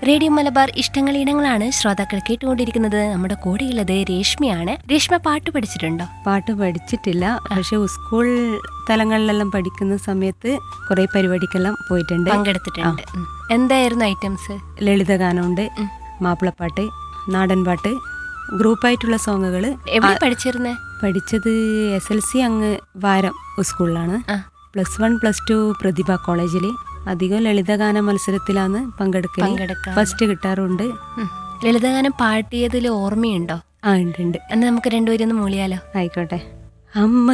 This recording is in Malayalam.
റേഡിയോ മലബാർ ഇഷ്ടങ്ങൾ ഇനങ്ങളാണ് ശ്രോതാക്കൾ കേട്ടുകൊണ്ടിരിക്കുന്നത് നമ്മുടെ കൂടെയുള്ളത് രേഷ്മയാണ് രേഷ്മ പാട്ട് പഠിച്ചിട്ടുണ്ടോ പാട്ട് പഠിച്ചിട്ടില്ല പക്ഷെ സ്കൂൾ തലങ്ങളിലെല്ലാം പഠിക്കുന്ന സമയത്ത് കുറെ പരിപാടിക്കെല്ലാം പോയിട്ടുണ്ട് പങ്കെടുത്തിട്ടുണ്ട് ഉം. എന്തായിരുന്നു ഐറ്റംസ് ലളിതഗാനമുണ്ട് മാപ്പിളപ്പാട്ട് നാടൻ പാട്ട് ഗ്രൂപ്പായിട്ടുള്ള സോങ്ങുകൾ എവിടെ പഠിച്ചിരുന്നേ പഠിച്ചത് എസ് എൽ സി അങ്ങ് വാരം സ്കൂളിലാണ് ആ. പ്ലസ് വൺ പ്ലസ് ടു പ്രതിഭ കോളേജിൽ അധികം ലളിതഗാന മത്സരത്തിലാണ് പങ്കെടുക്കൽ പങ്കെടുക്കാൻ ഫസ്റ്റ് കിട്ടാറുണ്ട് ഉം. ലളിതഗാനം പാടിയതിൽ ഓർമ്മയുണ്ടോ ആ ഉണ്ട് ഉണ്ട് എന്നാ നമുക്ക് രണ്ടുപേരും ഒന്ന് മൂളിയാലോ ആയിക്കോട്ടെ അമ്മ